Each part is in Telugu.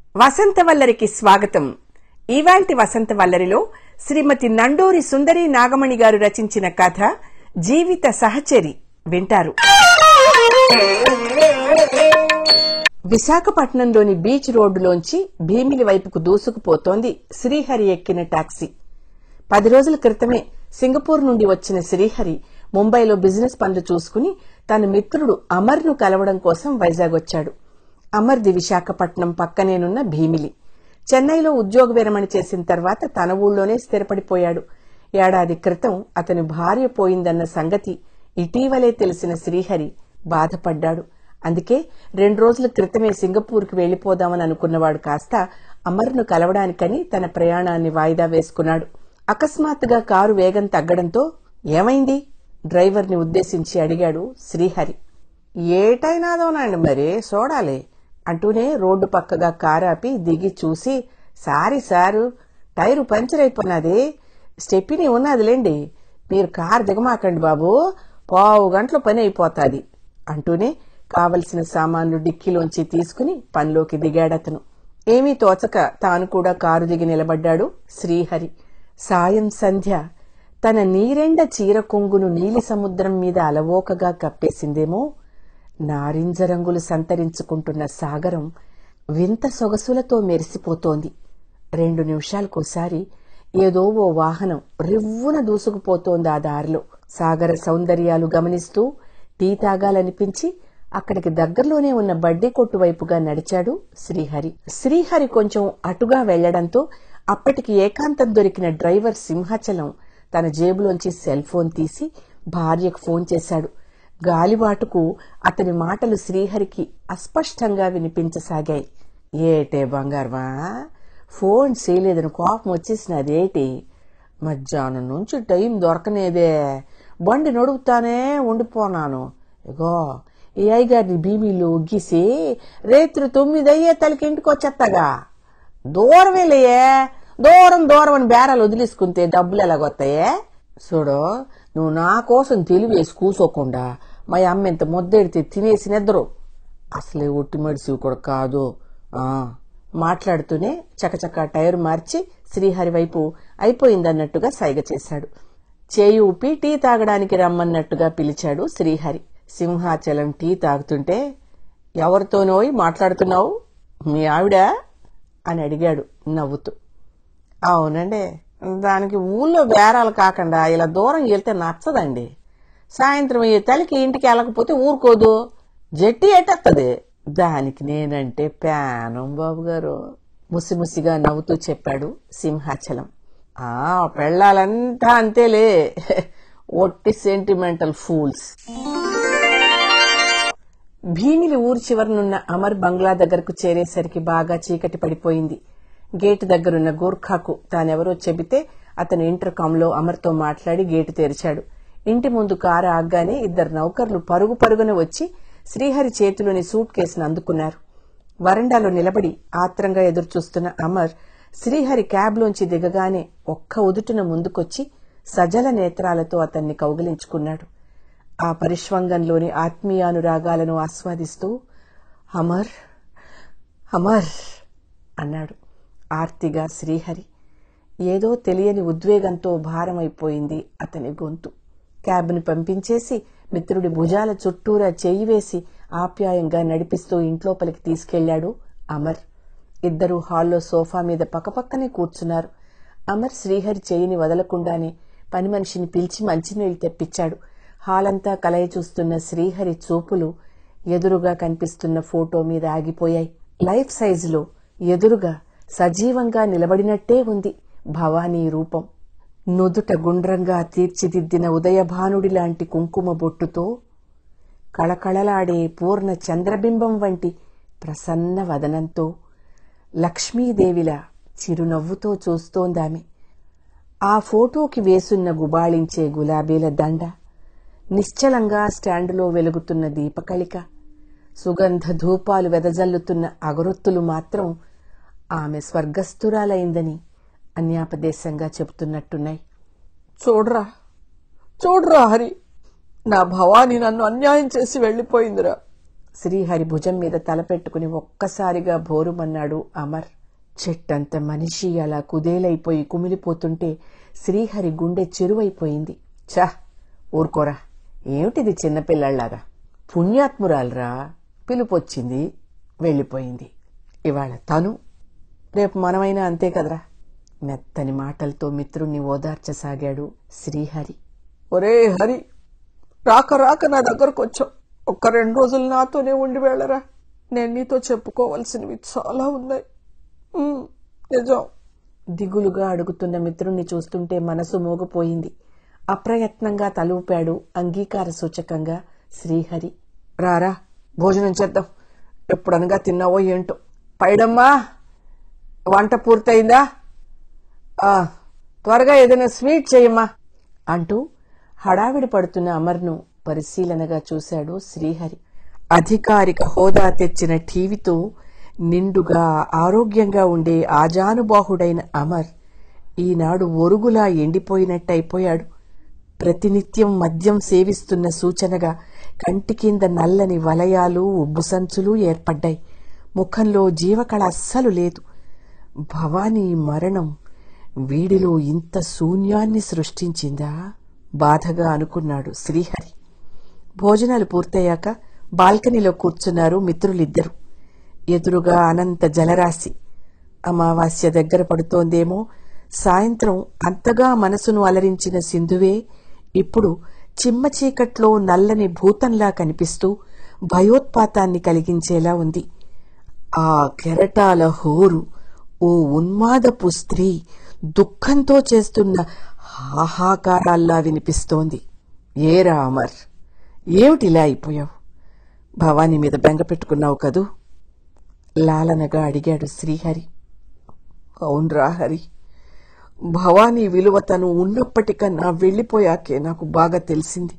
వసంతవల్లరికి స్వాగతం ఇవాల్టి వసంతవల్లరిలో శ్రీమతి నండూరి సుందరి నాగమణి గారు రచించిన కథ జీవిత సహచరి వింటారు విశాఖపట్నంలోని బీచ్ రోడ్డులోంచి భీమిలి వైపుకు దూసుకుపోతోంది శ్రీహరి ఎక్కిన టాక్సీ పది రోజుల క్రితమే సింగపూర్ నుండి వచ్చిన శ్రీహరి ముంబైలో బిజినెస్ పనులు చూసుకుని తన మిత్రుడు అమర్ను కలవడం కోసం వైజాగ్ వచ్చాడు అమర్ది విశాఖపట్నం పక్కనేనున్న భీమిలి చెన్నైలో ఉద్యోగ విరమణ చేసిన తర్వాత తన ఊళ్ళోనే స్థిరపడిపోయాడు ఏడాది క్రితం అతని భార్య పోయిందన్న సంగతి ఇటీవలే తెలిసిన శ్రీహరి బాధపడ్డాడు అందుకే రెండు రోజుల క్రితమే సింగపూర్కి వెళ్లిపోదామని అనుకున్నవాడు కాస్త అమర్ను కలవడానికని తన ప్రయాణాన్ని వాయిదా వేసుకున్నాడు అకస్మాత్తుగా కారు వేగం తగ్గడంతో ఏమైంది డ్రైవర్ని ఉద్దేశించి అడిగాడు శ్రీహరి ఏటైనాదోనండి మరి చూడాలి అంటూనే రోడ్డు పక్కగా కారాపి దిగి చూసి సారీ సారు టైరు పంచర్ అయిపోయినది స్టెప్పిని ఉన్నదిలేండి మీరు కారు దిగమాకండి బాబు పావు గంటలో పని అయిపోతాది అంటూనే కావలసిన సామాన్లు డిక్కీలోంచి తీసుకుని పనిలోకి దిగాడతను ఏమీ తోచక తాను కూడా కారు దిగి నిలబడ్డాడు శ్రీహరి సాయం సంధ్య తన నీరెండ చీర కొంగును నీలి సముద్రం మీద అలవోకగా కప్పేసిందేమో నారింజ రంగులు సంతరించుకుంటున్న సాగరం వింత సొగసులతో మెరిసిపోతోంది రెండు నిమిషాలకోసారి ఏదో ఓ వాహనం రివ్వున దూసుకుపోతోంది ఆ దారిలో సాగర సౌందర్యాలు గమనిస్తూ టీ తాగాలనిపించి అక్కడికి దగ్గరలోనే ఉన్న బడ్డీ కొట్టు వైపుగా నడిచాడు శ్రీహరి శ్రీహరి కొంచెం అటుగా వెళ్లడంతో అప్పటికి ఏకాంతం దొరికిన డ్రైవర్ సింహాచలం తన జేబులోంచి సెల్ ఫోన్ తీసి భార్యకు ఫోన్ చేశాడు గాలివాటుకు అతని మాటలు శ్రీహరికి అస్పష్టంగా వినిపించసాగాయి ఏటే బంగారమా ఫోన్ చేయలేదని కోపం వచ్చేసినదేటి మధ్యాహ్నం నుంచి టైం దొరకనేదే బండి నడుపుతానే ఉండిపోనాను ఇగో ఈ అయ్యగారిని భీమిలో ఉగ్గేసి రేత్రి తొమ్మిది అయ్యే తలకి ఇంటికి వచ్చేస్తాగా దూరం వెళ్ళయే దూరం దూరం అని బేరాలు వదిలేసుకుంటే డబ్బులు ఎలాగొస్తాయే చూడు నువ్వు నా కోసం తెలివేసి కూసోకుండా మా అమ్మ ఇంత ముద్దెడితే తినేసి నిద్రు అసలే ఒట్టి మడిసివి కూడా కాదు ఆ మాట్లాడుతూనే చకచక టైర్ మార్చి శ్రీహరి వైపు అయిపోయిందన్నట్టుగా సైగ చేశాడు చేయి ఊపి టీ తాగడానికి రమ్మన్నట్టుగా పిలిచాడు శ్రీహరి సింహాచలం టీ తాగుతుంటే ఎవరితోనోయ్ మాట్లాడుతున్నావు మీ ఆవిడ అని అడిగాడు నవ్వుతూ అవునండి దానికి ఊళ్ళో బేరాలు కాకుండా ఇలా దూరం వెళ్తే నచ్చదండి సాయంత్రం ఈ తల్లికి ఇంటికి వెళ్ళకపోతే ఊరుకోదు జట్టి ఎట్టేస్తుంది దానికి నేనంటే ప్యానం బాబు గారు ముసిముసిగా నవ్వుతూ చెప్పాడు సింహాచలం ఆ పెళ్ళాలంతా అంతేలే ఒట్టి సెంటిమెంటల్ ఫూల్స్ భీమిలి ఊరు చివరనున్న అమర్ బంగ్లా దగ్గరకు చేరేసరికి బాగా చీకటి పడిపోయింది గేటు దగ్గరున్న గూర్ఖాకు తానెవరో చెబితే అతను ఇంటర్కాంలో అమర్తో మాట్లాడి గేటు తెరిచాడు ఇంటి ముందు కారు ఆగ్గానే ఇద్దరు నౌకర్లు పరుగు పరుగున వచ్చి శ్రీహరి చేతిలోని సూట్ కేసును అందుకున్నారు వరండాలో నిలబడి ఆత్రంగా ఎదురుచూస్తున్న అమర్ శ్రీహరి క్యాబ్లోంచి దిగగానే ఒక్క ఉదుటున ముందుకొచ్చి సజల నేత్రాలతో అతన్ని కౌగిలించుకున్నాడు ఆ పరిష్వంగంలోని ఆత్మీయానురాగాలను ఆస్వాదిస్తూ అమర్ అమర్ అన్నాడు ఆర్తిగా శ్రీహరి ఏదో తెలియని ఉద్వేగంతో భారమైపోయింది అతని గొంతు క్యాబ్ను పంపించేసి మిత్రుడి భుజాల చుట్టూరా చెయ్యి వేసి ఆప్యాయంగా నడిపిస్తూ ఇంట్లోపలికి తీసుకెళ్లాడు అమర్ ఇద్దరూ హాల్లో సోఫా మీద పక్కపక్కనే కూర్చున్నారు అమర్ శ్రీహరి చెయ్యిని వదలకుండానే పని మనిషిని పిలిచి మంచినీళ్లు తెప్పించాడు హాలంతా కలయి చూస్తున్న శ్రీహరి చూపులు ఎదురుగా కనిపిస్తున్న ఫోటో మీద ఆగిపోయాయి లైఫ్ సైజులో ఎదురుగా సజీవంగా నిలబడినట్టే ఉంది భవానీ రూపం నుదుట గుండ్రంగా తీర్చిదిద్దిన ఉదయభానుడి లాంటి కుంకుమ బొట్టుతో కళకళలాడే పూర్ణ చంద్రబింబం వంటి ప్రసన్న వదనంతో లక్ష్మీదేవిలా చిరునవ్వుతో చూస్తోందామె ఆ ఫోటోకి వేసున్న గుబాళించే గులాబీల దండ నిశ్చలంగా స్టాండులో వెలుగుతున్న దీపకళిక సుగంధ ధూపాలు వెదజల్లుతున్న అగరొత్తులు మాత్రం ఆమె స్వర్గస్థురాలైందని అన్యాపదేశంగా చెబుతున్నట్టున్నాయి చూడ్రా చూడ్రా హరి నా భవాని నన్ను అన్యాయం చేసి వెళ్లిపోయిందిరా శ్రీహరి భుజం మీద తలపెట్టుకుని ఒక్కసారిగా భోరుమన్నాడు అమర్ చెట్టంత మనిషి అలా కుదేలైపోయి కుమిలిపోతుంటే శ్రీహరి గుండె చెరువైపోయింది ఛా ఊరుకోరా ఏమిటిది చిన్నపిల్లల్లాగా పుణ్యాత్మురాలరా పిలుపొచ్చింది వెళ్ళిపోయింది ఇవాళ తను రేపు మనమైనా అంతే కదరా మెత్తని మాటలతో మిత్రుణ్ణి ఓదార్చసాగాడు శ్రీహరి ఒరే హరి రాక రాక నా దగ్గరకు వచ్చావు ఒక్క రెండు రోజులు నాతోనే ఉండి వెళ్ళరా నేను నీతో చెప్పుకోవాల్సినవి చాలా ఉన్నాయి ఉమ్, నిజం దిగులుగా అడుగుతున్న మిత్రుణ్ణి చూస్తుంటే మనసు మోగపోయింది అప్రయత్నంగా తలూపాడు అంగీకార సూచకంగా శ్రీహరి రారా భోజనం చేద్దాం ఎప్పుడనగా తిన్నావో ఏంటో పైడమ్మా వంట పూర్తయిందా ఆ, త్వరగా ఏదైనా స్వీట్ చేయమ్మా అంటూ హడావిడి పడుతున్న అమర్ను పరిశీలనగా చూశాడు శ్రీహరి అధికారిక హోదా తెచ్చిన టీవీతో నిండుగా ఆరోగ్యంగా ఉండే ఆజానుబాహుడైన అమర్ ఈనాడు ఒరుగులా ఎండిపోయినట్టయిపోయాడు ప్రతినిత్యం మద్యం సేవిస్తున్న సూచనగా కంటి కింద నల్లని వలయాలు ఉబ్బుసంచులు ఏర్పడ్డాయి ముఖంలో జీవకళ అస్సలు లేదు భవానీ మరణం వీడిలో ఇంత శూన్యాన్ని సృష్టించిందా బాధగా అనుకున్నాడు శ్రీహరి భోజనాలు పూర్తయ్యాక బాల్కనీలో కూర్చున్నారు మిత్రులిద్దరు ఎదురుగా అనంత జలరాశి అమావాస్య దగ్గర పడుతోందేమో సాయంత్రం అంతగా మనసును అలరించిన సింధువే ఇప్పుడు చిమ్మ చీకట్లో నల్లని భూతంలా కనిపిస్తూ భయోత్పాతాన్ని కలిగించేలా ఉంది ఆ కెరటాల హోరు ఓ ఉన్మాదపు స్త్రీ దుఃఖంతో చేస్తున్న హాహాకారాల్లా వినిపిస్తోంది ఏరా అమర్ ఏమిటిలా అయిపోయావు భవానీ మీద బెంగ పెట్టుకున్నావు కదూ లాలనగా అడిగాడు శ్రీహరి అవునరా హరి భవానీ విలువ తను ఉన్నప్పటికన్నా వెళ్ళిపోయాకే నాకు బాగా తెలిసింది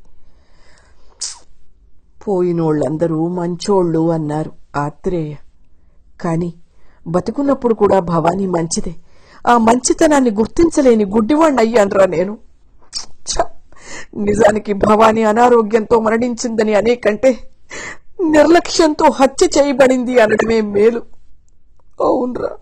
పోయినోళ్ళందరూ మంచోళ్ళు అన్నారు ఆత్రేయ కాని బతుకున్నప్పుడు కూడా భవానీ మంచిదే ఆ మంచితనాన్ని గుర్తించలేని గుడ్డివాణ్ణి అయ్యాన్రా నేను ఛ! నిజానికి భవానీ అనారోగ్యంతో మరణించిందని అనేకంటే నిర్లక్ష్యంతో హత్య చేయబడింది అనడమే మేలు అవునరా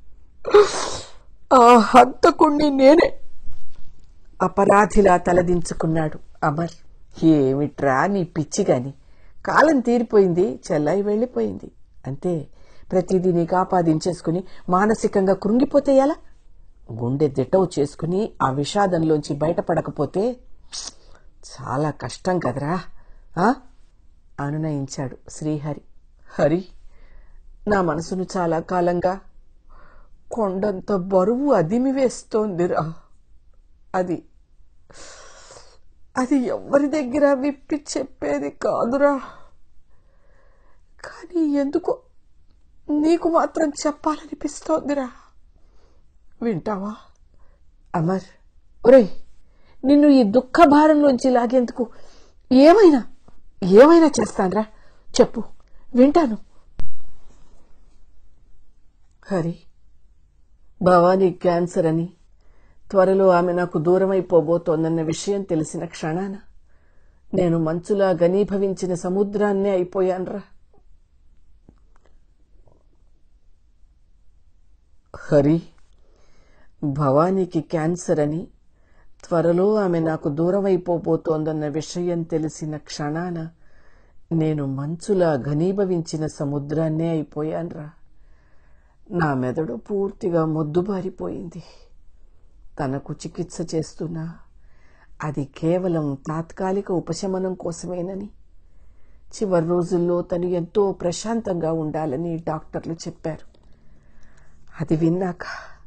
ఆ హంతకుణ్ణి నేనే అపరాధిలా తలదించుకున్నాడు అమర్ ఏమిట్రా నీ పిచ్చి గాని కాలం తీరిపోయింది చెల్లాయి వెళ్ళిపోయింది అంతే ప్రతిదీ నీకు ఆపాదించేసుకుని మానసికంగా కృంగిపోతే ఎలా గుండె దిట్టవు చేసుకుని ఆ విషాదంలోంచి బయటపడకపోతే చాలా కష్టం కదరా ఆ? అనునయించాడు శ్రీహరి హరి నా మనసును చాలా కాలంగా కొండంత బరువు అదిమి వేస్తోందిరా అది అది ఎవరి దగ్గర విప్పి చెప్పేది కాదురా కానీ ఎందుకో నీకు మాత్రం చెప్పాలనిపిస్తోందిరా వింటావా అమర్ ఒరేయ్ నిన్ను ఈ దుఃఖ భారంలోంచి లాగేందుకు ఏమైనా ఏమైనా చేస్తాన్రా చెప్పు వింటాను హరి భవానీ క్యాన్సర్ అని త్వరలో ఆమె నాకు దూరమైపోబోతోందన్న విషయం తెలిసిన క్షణాన నేను మంచులా ఘనీభవించిన సముద్రాన్నే అయిపోయాన్రా హరి భవానీకి క్యాన్సర్ అని త్వరలో ఆమె నాకు దూరమైపోబోతోందన్న విషయం తెలిసిన క్షణాన నేను మంచులా ఘనీభవించిన సముద్రాన్నే అయిపోయాన్రా నా మెదడు పూర్తిగా మొద్దుబారిపోయింది తనకు చికిత్స చేస్తున్నా అది కేవలం తాత్కాలిక ఉపశమనం కోసమేనని చివరి రోజుల్లో తను ఎంతో ప్రశాంతంగా ఉండాలని డాక్టర్లు చెప్పారు అది విన్నాక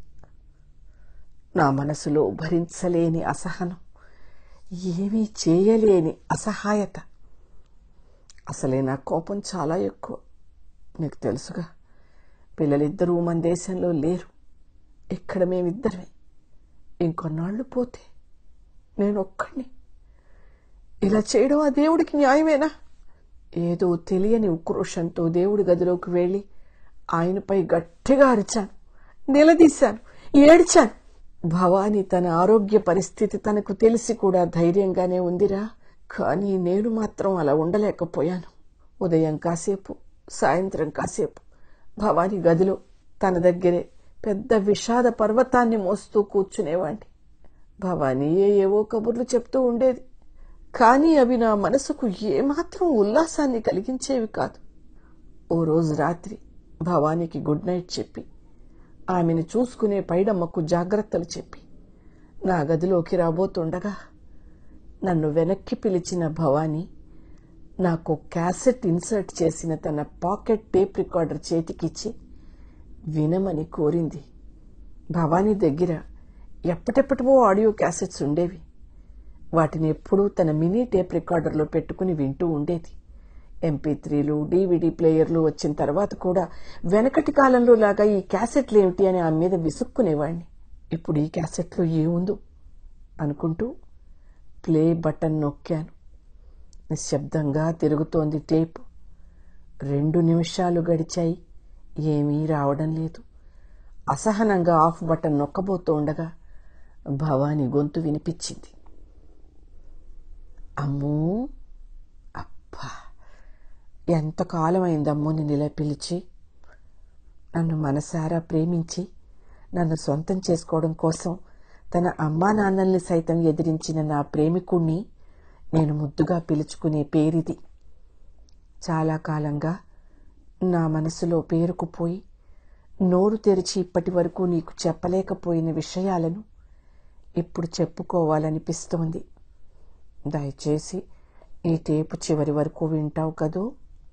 నా మనసులో భరించలేని అసహనం ఏమీ చేయలేని అసహాయత అసలే నా కోపం చాలా ఎక్కువ నీకు తెలుసుగా పిల్లలిద్దరూ మన దేశంలో లేరు ఇక్కడ మేమిద్దరమే ఇంకొన్నాళ్ళు పోతే నేను ఒక్కడిని ఇలా చేయడం ఆ దేవుడికి న్యాయమేనా ఏదో తెలియని ఉక్రోషంతో దేవుడి గదిలోకి వెళ్ళి ఆయనపై గట్టిగా అరిచాను నిలదీశాను ఏడ్చాను భవానీ తన ఆరోగ్య పరిస్థితి తనకు తెలిసి కూడా ధైర్యంగానే ఉందిరా కానీ నేను మాత్రం అలా ఉండలేకపోయాను ఉదయం కాసేపు సాయంత్రం కాసేపు భవానీ గదిలో తన దగ్గరే పెద్ద విషాద పర్వతాన్ని మోస్తూ కూర్చునేవాణ్ణి భవానీ ఏవో కబుర్లు చెప్తూ ఉండేది కానీ అవి నా మనసుకు ఏమాత్రం ఉల్లాసాన్ని కలిగించేవి కాదు ఓ రోజు రాత్రి భవానీకి గుడ్ నైట్ చెప్పి ఆమెను చూసుకునే పైడమ్మకు జాగ్రత్తలు చెప్పి నా గదిలోకి రాబోతుండగా నన్ను వెనక్కి పిలిచిన భవానీ నాకు క్యాసెట్ ఇన్సర్ట్ చేసిన తన పాకెట్ టేప్ రికార్డర్ చేతికిచ్చి వినమని కోరింది భవానీ దగ్గర ఎప్పటెప్పటివో ఆడియో క్యాసెట్స్ ఉండేవి వాటిని ఎప్పుడూ తన మినీ టేప్ రికార్డర్లో పెట్టుకుని వింటూ ఉండేది ఎంపీ త్రీలు డీవీడీ ప్లేయర్లు వచ్చిన తర్వాత కూడా వెనకటి కాలంలో లాగా ఈ క్యాసెట్లు ఏమిటి అని ఆమె మీద విసుక్కునేవాణ్ణి ఇప్పుడు ఈ క్యాసెట్లో ఏముందో అనుకుంటూ ప్లే బటన్ నొక్కాను నిశ్శబ్దంగా తిరుగుతోంది టేప్ రెండు నిమిషాలు గడిచాయి ఏమీ రావడం లేదు అసహనంగా ఆఫ్ బటన్ నొక్కబోతూ ఉండగా భవానీ గొంతు వినిపించింది అమ్మో అబ్బా ఎంతకాలం అయిందమ్మో నేను ఇలా పిలిచి నన్ను మనసారా ప్రేమించి నన్ను సొంతం చేసుకోవడం కోసం తన అమ్మా నాన్నల్ని సైతం ఎదిరించిన నా ప్రేమికుణ్ణి నేను ముద్దుగా పిలుచుకునే పేరిది చాలా కాలంగా నా మనసులో పేరుకుపోయి నోరు తెరిచి ఇప్పటి వరకు నీకు చెప్పలేకపోయిన విషయాలను ఇప్పుడు చెప్పుకోవాలనిపిస్తోంది దయచేసి ఈ టేపు చివరి వరకు వింటావు కదూ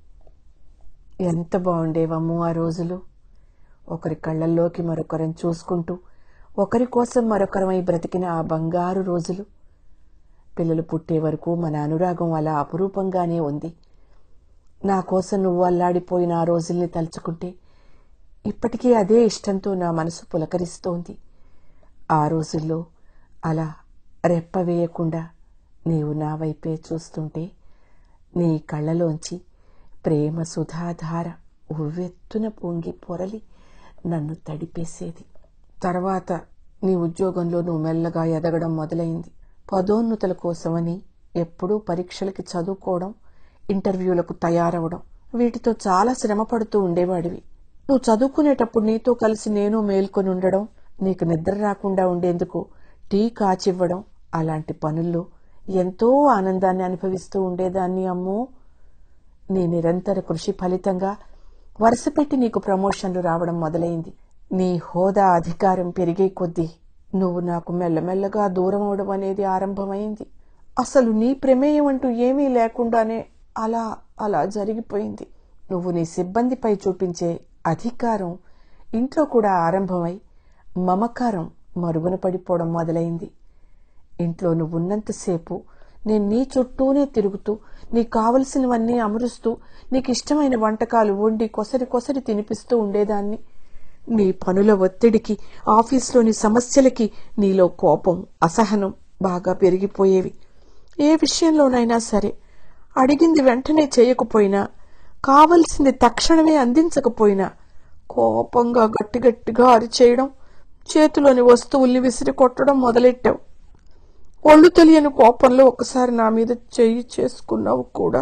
ఎంత బాగుండేవమ్మో ఆ రోజులు ఒకరి కళ్ళల్లోకి మరొకరం చూసుకుంటూ ఒకరి కోసం మరొకరమై బ్రతికిన ఆ బంగారు రోజులు పిల్లలు పుట్టే వరకు మన అనురాగం అలా అపురూపంగానే ఉంది నా కోసం నువ్వు అల్లాడిపోయిన ఆ రోజుల్ని తలుచుకుంటే ఇప్పటికీ అదే ఇష్టంతో నా మనసు పులకరిస్తోంది ఆ రోజుల్లో అలా రెప్ప వేయకుండా నీవు నా వైపే చూస్తుంటే నీ కళ్ళలోంచి ప్రేమ సుధాధార ఉవ్వెత్తున పొంగి పొరలి నన్ను తడిపేసేది తర్వాత నీ ఉద్యోగంలో నువ్వు మెల్లగా ఎదగడం మొదలైంది పదోన్నతుల కోసమని ఎప్పుడూ పరీక్షలకి చదువుకోవడం ఇంటర్వ్యూలకు తయారవడం వీటితో చాలా శ్రమ పడుతూ ఉండేవాడివి నువ్వు చదువుకునేటప్పుడు నీతో కలిసి నేను మేల్కొని ఉండడం నీకు నిద్ర రాకుండా ఉండేందుకు టీ కాచివ్వడం అలాంటి పనుల్లో ఎంతో ఆనందాన్ని అనుభవిస్తూ ఉండేదాన్ని అమ్మో నీ నిరంతర కృషి ఫలితంగా వరుసపెట్టి నీకు ప్రమోషన్లు రావడం మొదలైంది నీ హోదా అధికారం పెరిగే కొద్దీ నువ్వు నాకు మెల్లమెల్లగా దూరం అవడం అనేది ఆరంభమైంది అసలు నీ ప్రమేయం అంటూ ఏమీ లేకుండానే అలా అలా జరిగిపోయింది నువ్వు నీ సిబ్బందిపై చూపించే అధికారం ఇంట్లో కూడా ఆరంభమై మమకారం మరుగున పడిపోవడం మొదలైంది ఇంట్లో నువ్వున్నంతసేపు నేను నీ చుట్టూనే తిరుగుతూ నీకు కావలసినవన్నీ అమరుస్తూ నీకు ఇష్టమైన వంటకాలు వండి కొసరి కొసరి తినిపిస్తూ ఉండేదాన్ని నీ పనుల ఒత్తిడికి ఆఫీస్లోని సమస్యలకి నీలో కోపం అసహనం బాగా పెరిగిపోయేవి ఏ విషయంలోనైనా సరే అడిగింది వెంటనే చేయకపోయినా కావలసింది తక్షణమే అందించకపోయినా కోపంగా గట్టి గట్టిగా అరిచేయడం చేతిలోని వస్తువుల్ని విసిరి కొట్టడం మొదలెట్టావు ఒళ్ళు తెలియని కోపంలో ఒకసారి నా మీద చెయ్యి చేసుకున్నావు కూడా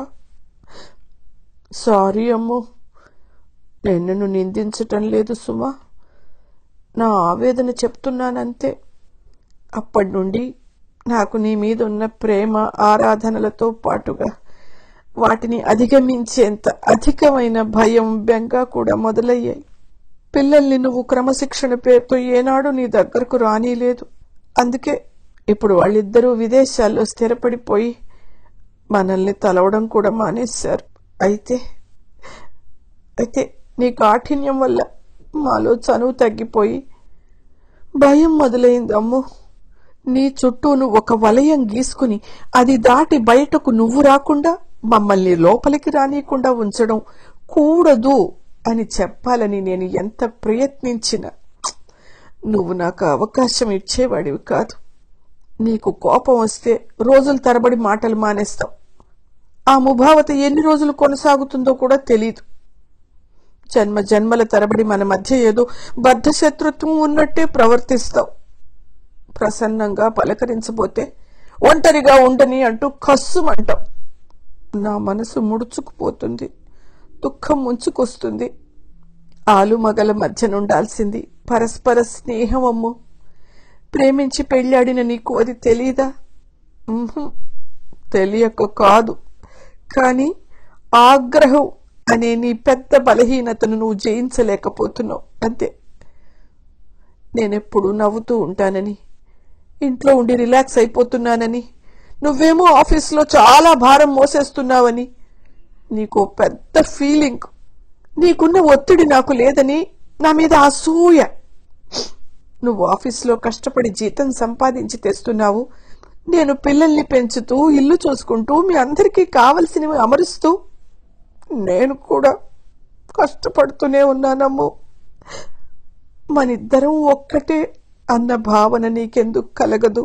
సారీ అమ్మో నేను నిన్ను నిందించటం లేదు సుమా నా ఆవేదన చెప్తున్నానంతే అప్పటి నుండి నాకు నీ మీద ఉన్న ప్రేమ ఆరాధనలతో పాటుగా వాటిని అధిగమించేంత అధికమైన భయం బెంగ కూడా మొదలయ్యాయి పిల్లల్ని నువ్వు క్రమశిక్షణ పేరుతో ఏనాడు నీ దగ్గరకు రానీలేదు అందుకే ఇప్పుడు వాళ్ళిద్దరూ విదేశాల్లో స్థిరపడిపోయి మనల్ని తలవడం కూడా మానేశారు అయితే అయితే నీ కాఠిన్యం వల్ల మాలో చనువు తగ్గిపోయి భయం మొదలైంది అమ్ము నీ చుట్టూ నువ్వు ఒక వలయం గీసుకుని అది దాటి బయటకు నువ్వు రాకుండా మమ్మల్ని లోపలికి రానియకుండా ఉంచడం కూడదు అని చెప్పాలని నేను ఎంత ప్రయత్నించినా నువ్వు నాకు అవకాశం ఇచ్చేవాడివి కాదు నీకు కోపం వస్తే రోజుల తరబడి మాటలు మానేస్తావు ఆ ముభావత ఎన్ని రోజులు కొనసాగుతుందో కూడా తెలీదు జన్మ జన్మల తరబడి మన మధ్య ఏదో బద్ధ శత్రుత్వం ఉన్నట్టే ప్రవర్తిస్తావు ప్రసన్నంగా పలకరించబోతే ఒంటరిగా ఉండని అంటూ కస్సుమంటావు నా మనసు ముడుచుకుపోతుంది దుఃఖం ముంచుకొస్తుంది ఆలు మగల మధ్యనుండాల్సింది పరస్పర స్నేహం అమ్ము ప్రేమించి పెళ్ళాడిన నీకు అది తెలీదా ఉహుం, తెలియక కాదు కానీ ఆగ్రహం అనే నీ పెద్ద బలహీనతను నువ్వు జయించలేకపోతున్నావు అంతే నేనెప్పుడు నవ్వుతూ ఉంటానని ఇంట్లో ఉండి రిలాక్స్ అయిపోతున్నానని నువ్వేమో ఆఫీస్లో చాలా భారం మోసేస్తున్నావని నీకు ఓ పెద్ద ఫీలింగ్ నీకున్న ఒత్తిడి నాకు లేదని నా మీద అసూయ నువ్వు ఆఫీస్లో కష్టపడి జీతం సంపాదించి తెస్తున్నావు నేను పిల్లల్ని పెంచుతూ ఇల్లు చూసుకుంటూ మీ అందరికీ కావలసినవి అమరుస్తూ నేను కూడా కష్టపడుతూనే ఉన్నానమ్ము మనిద్దరం ఒక్కటే అన్న భావన నీకెందుకు కలగదు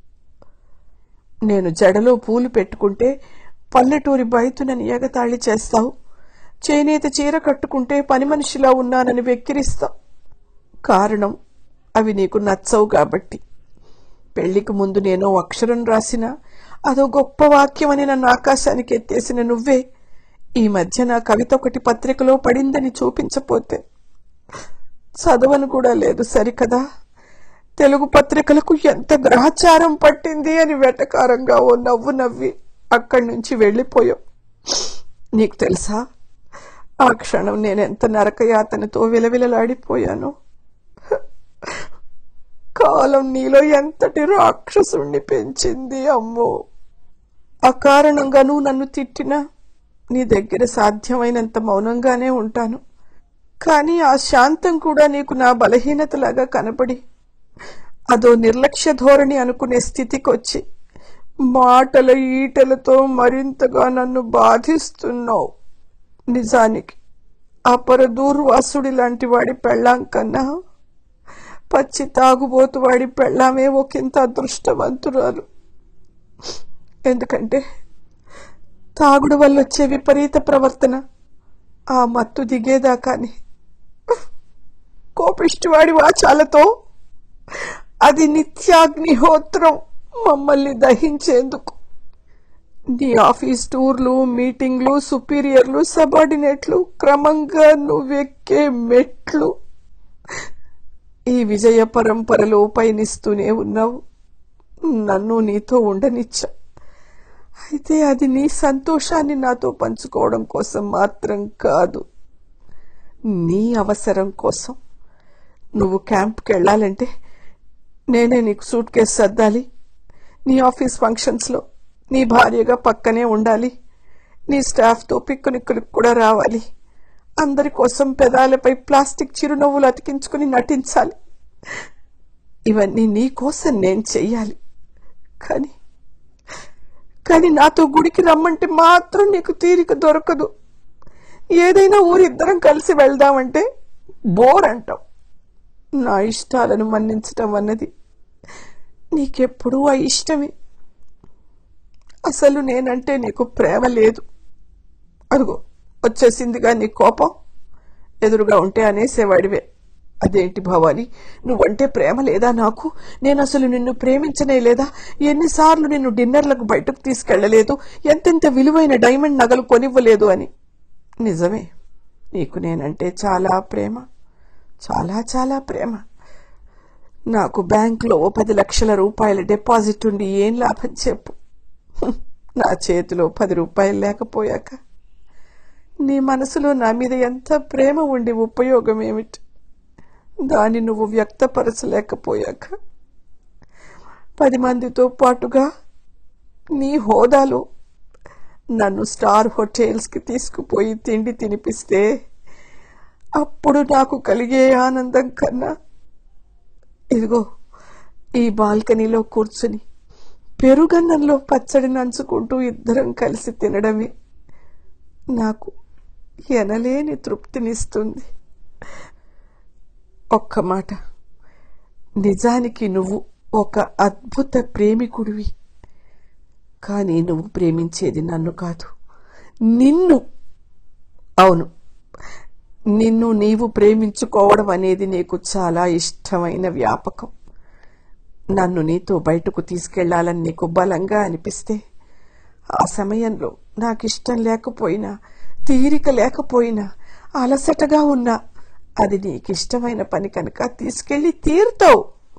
నేను జడలో పూలు పెట్టుకుంటే పల్లెటూరి బయతునని ఎగతాళి చేస్తావు చేనేత చీర కట్టుకుంటే పని మనిషిలా ఉన్నానని వెక్కిరిస్తావు కారణం అవి నీకు నచ్చవు కాబట్టి పెళ్లికి ముందు నేను అక్షరం రాసిన అదో గొప్ప వాక్యమని నన్ను ఆకాశానికి ఎత్తేసిన నువ్వే ఈ మధ్య నా కవిత ఒకటి పత్రికలో పడిందని చూపించపోతే చదవను కూడా లేదు సరికదా తెలుగు పత్రికలకు ఎంత గ్రహచారం పట్టింది అని వెటకారంగా ఓ నవ్వు నవ్వి అక్కడి నుంచి వెళ్ళిపోయావు నీకు తెలుసా ఆ క్షణం నేనెంత నరకయాతనతో విలవిలలాడిపోయాను కాలం నీలో ఎంతటి రాక్షసుణ్ణి పెంచింది అమ్మో అకారణంగా నువ్వు నన్ను తిట్టినా నీ దగ్గర సాధ్యమైనంత మౌనంగానే ఉంటాను కానీ ఆ శాంతం కూడా నీకు నా బలహీనతలాగా కనపడి అదో నిర్లక్ష్య ధోరణి అనుకునే స్థితికొచ్చి మాటల ఈటలతో మరింతగా నన్ను బాధిస్తున్నావు నిజానికి అపర దూర్వాసుడి లాంటి వాడి పెళ్ళాం కన్నా పచ్చి తాగుబోతు వాడి పెళ్ళామే ఒకంత అదృష్టవంతురాలు ఎందుకంటే తాగుడు వల్ల వచ్చే విపరీత ప్రవర్తన ఆ మత్తు దిగేదాకాని కోపిష్టివాడి వాచాలతో అది నిత్యాగ్నిహోత్రం మమ్మల్ని దహించేందుకు నీ ఆఫీస్ టూర్లు మీటింగ్లు సుపీరియర్లు సబార్డినేట్లు క్రమంగా నువ్వెక్కే మెట్లు ఈ విజయ పరంపరలో పయనిస్తూనే ఉన్నావు నన్ను నీతో ఉండనిచ్చా అయితే అది నీ సంతోషాన్ని నాతో పంచుకోవడం కోసం మాత్రం కాదు నీ అవసరం కోసం నువ్వు క్యాంప్కి వెళ్ళాలంటే నేనే నీకు సూట్ కేసు సర్దాలి నీ ఆఫీస్ ఫంక్షన్స్లో నీ భార్యగా పక్కనే ఉండాలి నీ స్టాఫ్తో పిక్కునిక్కులకు కూడా రావాలి అందరి కోసం పెదాలపై ప్లాస్టిక్ చిరునవ్వులు అతికించుకుని నటించాలి ఇవన్నీ నీ కోసం నేను చెయ్యాలి కానీ కానీ నాతో గుడికి రమ్మంటే మాత్రం నీకు తీరిక దొరకదు ఏదైనా ఊరిద్దరం కలిసి వెళ్దామంటే బోర్ అంటాం నా ఇష్టాలను మన్నించటం అన్నది నీకెప్పుడూ ఆ ఇష్టమే అసలు నేనంటే నీకు ప్రేమ లేదు అదిగో వచ్చేసిందిగా నీ కోపం ఎదురుగా ఉంటే అనేసేవాడివే అదేంటి భవాని నువ్వంటే ప్రేమ లేదా నాకు నేను అసలు నిన్ను ప్రేమించనే లేదా ఎన్నిసార్లు నిన్ను డిన్నర్లకు బయటకు తీసుకెళ్లలేదు ఎంతెంత విలువైన డైమండ్ నగలు కొనివ్వలేదు అని నిజమే నీకు నేనంటే చాలా ప్రేమ చాలా చాలా ప్రేమ నాకు బ్యాంకులో ఓ పది లక్షల రూపాయల డిపాజిట్ ఉండి ఏం లాభం చెప్పు హ్మ్, నా చేతిలో పది రూపాయలు లేకపోయాక నీ మనసులో నా మీద ఎంత ప్రేమ ఉండి ఉపయోగం ఏమిటి దాన్ని నువ్వు వ్యక్తపరచలేకపోయాక పది మందితో పాటుగా నీ హోదాలో నన్ను స్టార్ హోటల్స్కి తీసుకుపోయి తిండి తినిపిస్తే అప్పుడు నాకు కలిగే ఆనందం కన్నా ఇదిగో ఈ బాల్కనీలో కూర్చుని పెరుగన్నంలో పచ్చడి నంచుకుంటూ ఇద్దరం కలిసి తినడమే నాకు ఎనలేని తృప్తినిస్తుంది ఒక్క మాట నిజానికి నువ్వు ఒక అద్భుత ప్రేమికుడివి కానీ నువ్వు ప్రేమించేది నన్ను కాదు నిన్ను అవును నిన్ను నీవు ప్రేమించుకోవడం అనేది నీకు చాలా ఇష్టమైన వ్యాపకం నన్ను నీతో బయటకు తీసుకెళ్లాలని నీకు బలంగా అనిపిస్తే ఆ సమయంలో నాకు ఇష్టం లేకపోయినా తీరిక లేకపోయినా అలసటగా ఉన్నా అది నీకు ఇష్టమైన పని కనుక తీసుకెళ్లి తీరుతావు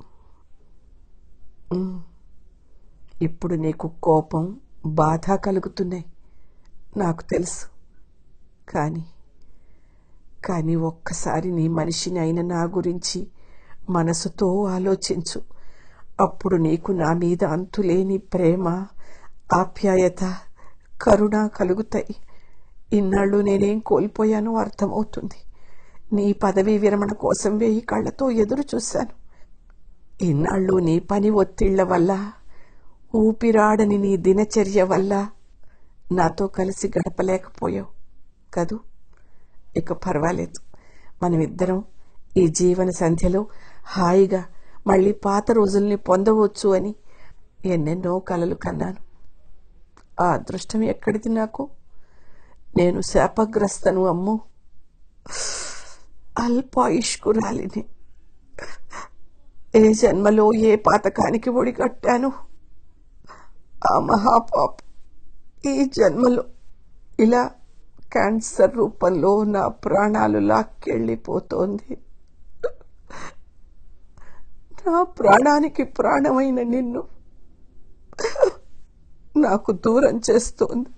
ఉమ్. ఇప్పుడు నీకు కోపం బాధ కలుగుతున్నాయి నాకు తెలుసు కానీ కానీ ఒక్కసారి నీ మనిషిని అయిన నా గురించి మనసుతో ఆలోచించు అప్పుడు నీకు నా మీద అంతులేని ప్రేమ ఆప్యాయత కరుణ కలుగుతాయి ఇన్నాళ్ళు నేనేం కోల్పోయానో అర్థమవుతుంది నీ పదవీ విరమణ కోసం వేయి కళ్ళతో ఎదురు చూశాను ఇన్నాళ్ళు నీ పని ఒత్తిళ్ల వల్ల ఊపిరాడని నీ దినచర్య వల్ల నాతో కలిసి గడపలేకపోయావు కదూ ఇక పర్వాలేదు మనమిద్దరం ఈ జీవన సంధ్యలో హాయిగా మళ్ళీ పాత రోజుల్ని పొందవచ్చు అని ఎన్నెన్నో కలలు కన్నాను ఆ అదృష్టం ఎక్కడిది నాకు నేను శాపగ్రస్తను అమ్ము అల్పాయుష్కురాలిని ఏ జన్మలో ఏ పాతకానికి ఒడిగట్టాను ఆ మహాపాప ఈ జన్మలో ఇలా క్యాన్సర్ రూపంలో నా ప్రాణాలు లాక్కెళ్ళిపోతోంది నా ప్రాణానికి ప్రాణమైన నిన్ను నాకు దూరం చేస్తోంది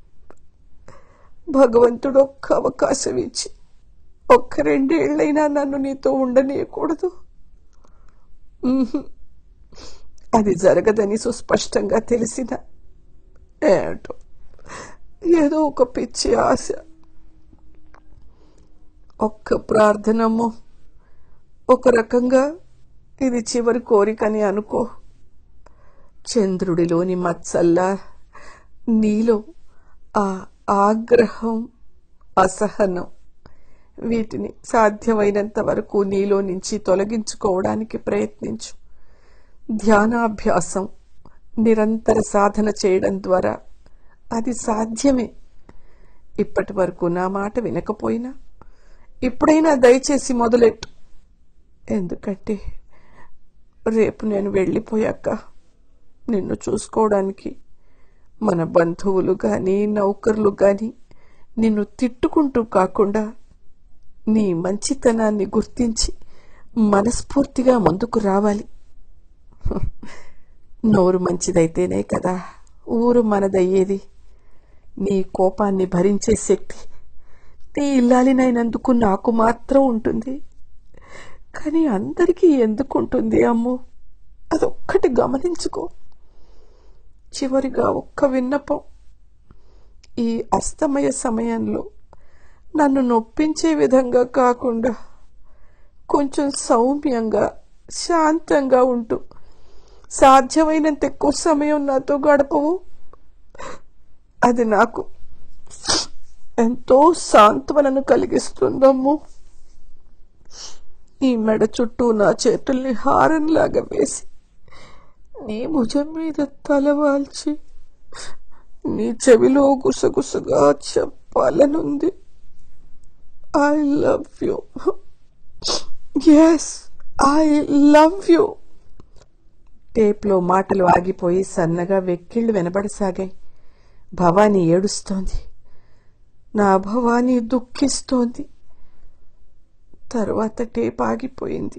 భగవంతుడు ఒక్క అవకాశం ఇచ్చి ఒక్క రెండేళ్లైనా నన్ను నీతో ఉండనీయకూడదు ఉహుం. అది జరగదని సుస్పష్టంగా తెలిసిన ఏటో ఏదో ఒక పిచ్చి ఆశ ఒక్క ప్రార్థనమ్మో ఒక రకంగా ఇది చివరి కోరికని అనుకో చంద్రుడిలోని మత్సల్లా నీలో ఆ ఆగ్రహం అసహనం వీటిని సాధ్యమైనంత వరకు నీలో నుంచి తొలగించుకోవడానికి ప్రయత్నించు ధ్యానాభ్యాసం నిరంతర సాధన చేయడం ద్వారా అది సాధ్యమే ఇప్పటి వరకు నా మాట వినకపోయినా ఇప్పుడైనా దయచేసి మొదలెట్టు ఎందుకంటే రేపు నేను వెళ్ళిపోయాక నిన్ను చూసుకోవడానికి మన బంధువులు కానీ నౌకర్లు కానీ నిన్ను తిట్టుకుంటూ కాకుండా నీ మంచితనాన్ని గుర్తించి మనస్ఫూర్తిగా ముందుకు రావాలి నోరు మంచిదైతేనే కదా ఊరు మనదయ్యేది నీ కోపాన్ని భరించే శక్తి నీ ఇల్లాలినైనందుకు నాకు మాత్రం ఉంటుంది కానీ అందరికీ ఎందుకుంటుంది అమ్మో అదొక్కటి గమనించుకో చివరిగా ఒక్క విన్నపం ఈ అస్తమయ సమయంలో నన్ను నొప్పించే విధంగా కాకుండా కొంచెం సౌమ్యంగా శాంతంగా ఉంటూ సాధ్యమైనంత ఎక్కువ సమయం నాతో గడపవు అది నాకు ఎంతో సాంత్వనను కలిగిస్తుందమ్ము నీ మెడ చుట్టూ నా చేతుల్ని హారంలాగా వేసి నీ భుజం మీద తలవాల్చి నీ చెవిలో గుసగుసగా చెప్పాలనుంది I love you yes I love you టేప్లో మాటలు ఆగిపోయి సన్నగా వెక్కిళ్ళు వినబడసాగాయి భవానీ ఏడుస్తోంది నా భవానీ దుఃఖిస్తోంది తర్వాత టేప్ ఆగిపోయింది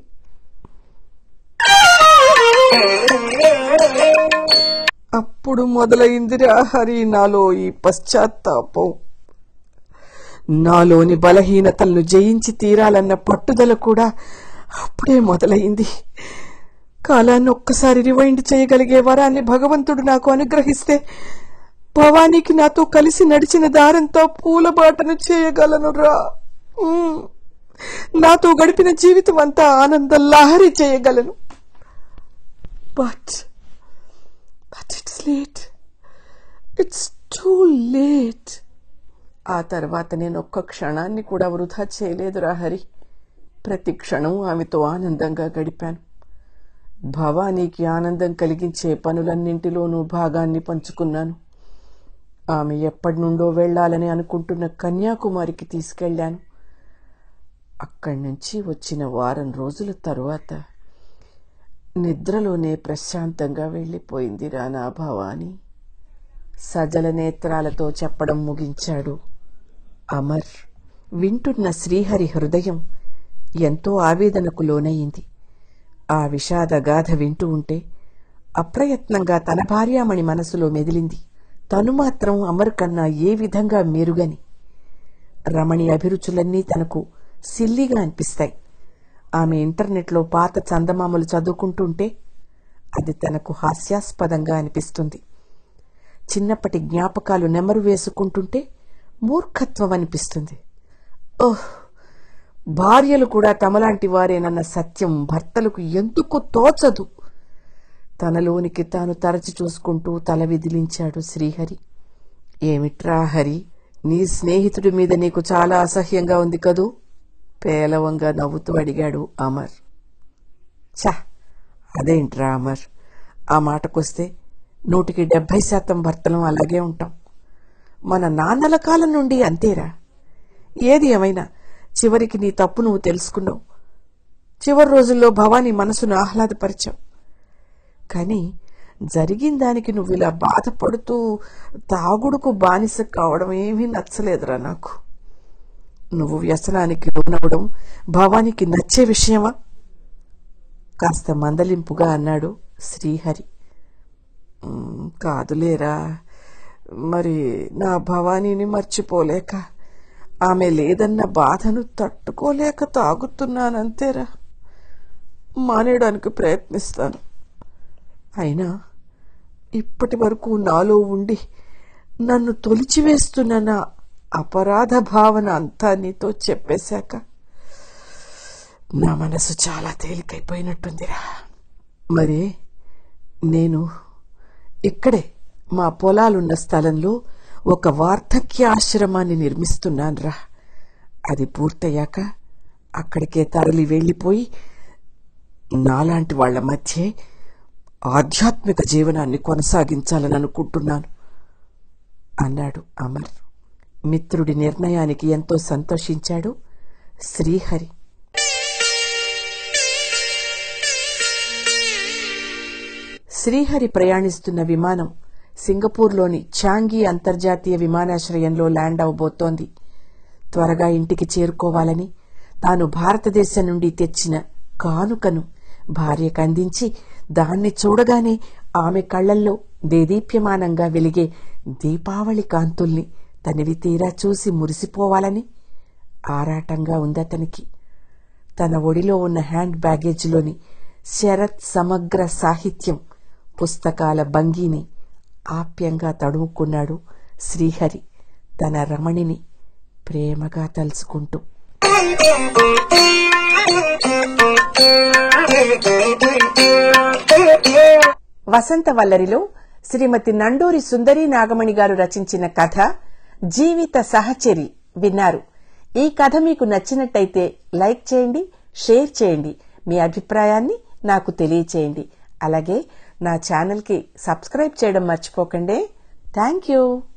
అప్పుడు మొదలైందిరా హరి నాలో ఈ పశ్చాత్తాపం నాలోని బలహీనతలను జయించి తీరాలన్న పట్టుదల కూడా అప్పుడే మొదలైంది కాలాన్ని ఒక్కసారి రివైండ్ చేయగలిగే వరాన్ని భగవంతుడు నాకు అనుగ్రహిస్తే భవానీకి నాతో కలిసి నడిచిన దారంతో పూలబాటను చేయగలను రా ఉమ్. నాతో గడిపిన జీవితం అంతా ఆనంద లహరి చేయగలను but but it's late it's too late ఆ తర్వాత నేను ఒక్క క్షణాన్ని కూడా వృధా చేయలేదురా హరి ప్రతి క్షణం ఆమెతో ఆనందంగా గడిపాను భవానీకి ఆనందం కలిగించే పనులన్నింటిలోనూ భాగాన్ని పంచుకున్నాను ఆమె ఎప్పటి నుండో వెళ్ళాలని అనుకుంటున్న కన్యాకుమారికి తీసుకెళ్ళాను అక్కడి నుంచి వచ్చిన వారం రోజుల తరువాత నిద్రలోనే ప్రశాంతంగా వెళ్ళిపోయింది రా నా భవాని సజల నేత్రాలతో చెప్పడం ముగించాడు అమర్ వింటున్న శ్రీహరి హృదయం ఎంతో ఆవేదనకు లోనయింది ఆ విషాద గాథ వింటూ ఉంటే అప్రయత్నంగా తన భార్యామణి మనసులో మెదిలింది తను మాత్రం అమర్ కన్నా ఏ విధంగా మెరుగని రమణి అభిరుచులన్నీ తనకు సిల్లిగా అనిపిస్తాయి ఆమె ఇంటర్నెట్లో పాత చందమామలు చదువుకుంటుంటే అది తనకు హాస్యాస్పదంగా అనిపిస్తుంది చిన్నప్పటి జ్ఞాపకాలు నెమరు వేసుకుంటుంటే మూర్ఖత్వం అనిపిస్తుంది ఓహ్ భార్యలు కూడా తమలాంటి వారేనన్న సత్యం భర్తలకు ఎందుకు తోచదు తనలోనికి తాను తరచి చూసుకుంటూ తల విదిలించాడు శ్రీహరి ఏమిట్రా హరి నీ స్నేహితుడి మీద నీకు చాలా అసహ్యంగా ఉంది కదూ పేలవంగా నవ్వుతూ అడిగాడు అమర్ ఛ అదేంట్రా అమర్ ఆ మాటకొస్తే నూటికి డెబ్బై శాతం భర్తలం అలాగే ఉంటాం మన నాన్నల కాలం నుండి అంతేరా ఏది ఏమైనా చివరికి నీ తప్పు నువ్వు తెలుసుకున్నావు చివరి రోజుల్లో భవానీ మనసును ఆహ్లాదపరిచావు కానీ జరిగిన దానికి నువ్వు ఇలా బాధపడుతూ తాగుడుకు బానిస కావడం ఏమీ నచ్చలేదురా నాకు నువ్వు వ్యసనానికి లోనవడం భవానికి నచ్చే విషయమా కాస్త మందలింపుగా అన్నాడు శ్రీహరి "ఉమ్, కాదులేరా మరి నా భవానీని మర్చిపోలేక ఆమె లేదన్న బాధను తట్టుకోలేక తాగుతున్నానంతేరా మానేయడానికి ప్రయత్నిస్తాను అయినా ఇప్పటి వరకు నాలో ఉండి నన్ను తొలిచివేస్తున్న నా అపరాధ భావన అంతా నీతో చెప్పేశాక నా మనసు చాలా తేలికైపోయినట్టుందిరా మరి నేను ఇక్కడే మా పొలాలున్న స్థలంలో ఒక వార్ధక్య ఆశ్రమాన్ని నిర్మిస్తున్నానురా అది పూర్తయ్యాక అక్కడికే తరలి వెళ్ళిపోయి నాలాంటి వాళ్ళ మధ్య ఆధ్యాత్మిక జీవనాన్ని కొనసాగించాలని అనుకుంటున్నాను అన్నాడు అమర్ మిత్రుడి నిర్ణయానికి ఎంతో సంతోషించాడు శ్రీహరి శ్రీహరి ప్రయాణిస్తున్న విమానం సింగపూర్లోని చాంగి అంతర్జాతీయ విమానాశ్రయంలో ల్యాండ్ అవబోతోంది త్వరగా ఇంటికి చేరుకోవాలని తాను భారతదేశం నుండి తెచ్చిన కానుకను భార్యకు అందించి దాన్ని చూడగానే ఆమె కళ్ళల్లో దేదీప్యమానంగా వెలిగే దీపావళి కాంతుల్ని తనివి తీరా చూసి మురిసిపోవాలని ఆరాటంగా ఉందతనికి తన ఒడిలో ఉన్న హ్యాండ్ బ్యాగేజ్లోని శరత్ సమగ్ర సాహిత్యం పుస్తకాల భంగిని ఆప్యంగా తడుముకున్నాడు శ్రీహరి తన రమణిని ప్రేమగా తలుచుకుంటూ వసంత వల్లరిలో శ్రీమతి నండూరి సుందరి నాగమణి గారు రచించిన కథ జీవిత సహచరి విన్నారు ఈ కథ మీకు నచ్చినట్టయితే లైక్ చేయండి షేర్ చేయండి మీ అభిప్రాయాన్ని నాకు తెలియచేయండి అలాగే నా ఛానల్కి సబ్స్క్రైబ్ చేయడం మర్చిపోకండి థ్యాంక్ యూ